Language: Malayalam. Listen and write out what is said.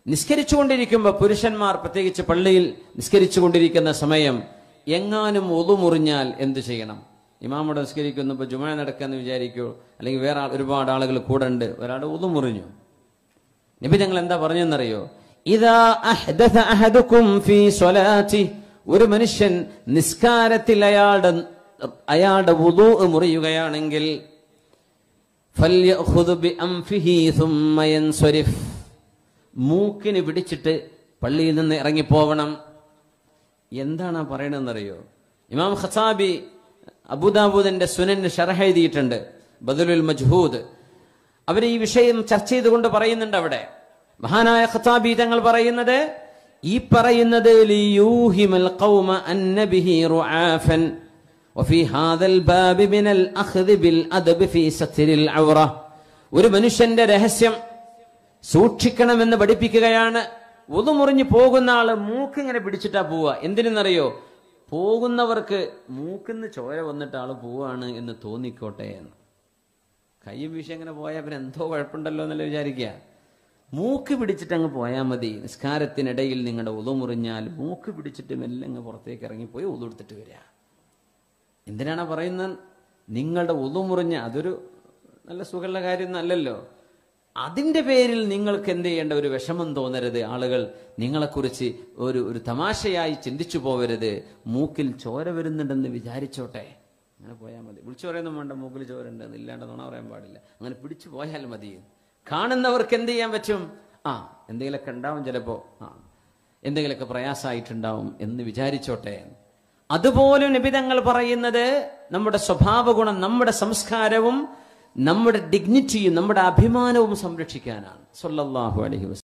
നിസ്കരിച്ചുകൊണ്ടിരിക്കുമ്പോൾ പുരുഷന്മാർ പ്രത്യേകിച്ച് പള്ളിയിൽ നിസ്കരിച്ചുകൊണ്ടിരിക്കുന്ന സമയം എങ്ങാനും ഒതു മുറിഞ്ഞാൽ എന്ത് ചെയ്യണം ഇമാമുടെ നിസ്കരിക്കുന്നു ഇപ്പൊ ജുമ നടക്കാന്ന് വിചാരിക്കൂ അല്ലെങ്കിൽ വേറെ ആൾ- ഒരുപാട് ആളുകൾ കൂടെ ഉണ്ട് ഒരാളുടെ ഒതു മുറിഞ്ഞു നബി ഞങ്ങൾ എന്താ പറഞ്ഞെന്നറിയോ ഇതാ അഹ്ദഥ അഹദുക്കും ഫീ സ്വലാത്തി ഒരു മനുഷ്യൻ നിസ്കാരത്തിൽ അയാളുടെ അയാളുടെ വുദൂ മുറിയുകയാണെങ്കിൽ ഫല്യഖുദ് ബിഅൻഫിഹി സുമ്മ യൻസരിഫ് മൂക്കിന് പിടിച്ചിട്ട് പള്ളിയിൽ നിന്ന് ഇറങ്ങിപ്പോവണം എന്താണ് ആ പറയണെന്നറിയോ ഇമാം ഖസാബി അബുദാബൂദിന്റെ സുനന് ഷറഹ എഴുതിയിട്ടുണ്ട് ബദലുൽ മജ്ഹൂദ് അവർ ഈ വിഷയം ചർച്ച ചെയ്തുകൊണ്ട് പറയുന്നുണ്ട് അവിടെ മഹാനായ ഖത്താബി തങ്ങൾ പറയുന്നത് ഈ പറയുന്നത് ലിയൂഹിമൽ ഖൗമ അന്ന ബിഹി റുആഫൻ وفي هذا الباب من الأخذ بالأدب في ستر العورة ഒരു മനുഷ്യന്റെ രഹസ്യം സൂക്ഷിക്കണമെന്ന് പഠിപ്പിക്കുകയാണ് ഒതുമുറിഞ്ഞ് പോകുന്ന ആള് മൂക്ക് ഇങ്ങനെ പിടിച്ചിട്ടാ പോവുക എന്തിനെന്നറിയോ പോകുന്നവർക്ക് മൂക്കിന്ന് ചോര വന്നിട്ട് ആള് പോവാണ് എന്ന് തോന്നിക്കോട്ടെ എന്ന് കയ്യും വീശി അങ്ങനെ പോയാൽ പിന്നെ എന്തോ കുഴപ്പമുണ്ടല്ലോ എന്നല്ല വിചാരിക്കുക മൂക്ക് പിടിച്ചിട്ട് അങ്ങ് പോയാൽ മതി നിസ്കാരത്തിനിടയിൽ നിങ്ങളുടെ ഉതു മുറിഞ്ഞാൽ മൂക്ക് പിടിച്ചിട്ട് മെല്ലെ അങ്ങ് പുറത്തേക്ക് ഇറങ്ങിപ്പോയി ഉതെടുത്തിട്ട് വരിക എന്തിനാണ് പറയുന്നത് നിങ്ങളുടെ ഉതു മുറിഞ്ഞ അതൊരു നല്ല സുഖമുള്ള കാര്യം അല്ലല്ലോ അതിന്റെ പേരിൽ നിങ്ങൾക്ക് എന്ത് ചെയ്യേണ്ട ഒരു വിഷമം തോന്നരുത് ആളുകൾ നിങ്ങളെക്കുറിച്ച് ഒരു ഒരു തമാശയായി ചിന്തിച്ചു പോവരുത് മൂക്കിൽ ചോര വരുന്നുണ്ടെന്ന് വിചാരിച്ചോട്ടെ അങ്ങനെ പോയാൽ മതി വിളിച്ചു പറയുന്നു വേണ്ട മൂക്കിൽ ചോര ഉണ്ടെന്ന് ഇല്ലാണ്ട് നുണ പറയാൻ പാടില്ല അങ്ങനെ പിടിച്ചു പോയാൽ മതി കാണുന്നവർക്ക് എന്ത് ചെയ്യാൻ പറ്റും ആ എന്തെങ്കിലുമൊക്കെ ഉണ്ടാവും ചിലപ്പോ ആ എന്തെങ്കിലുമൊക്കെ പ്രയാസമായിട്ടുണ്ടാവും എന്ന് വിചാരിച്ചോട്ടെ അതുപോലെ നിബിതങ്ങൾ പറയുന്നത് നമ്മുടെ സ്വഭാവ ഗുണം നമ്മുടെ സംസ്കാരവും നമ്മുടെ ഡിഗ്നിറ്റിയും നമ്മുടെ അഭിമാനവും സംരക്ഷിക്കാനാണ് സല്ലല്ലാഹു അലൈഹി വസല്ലം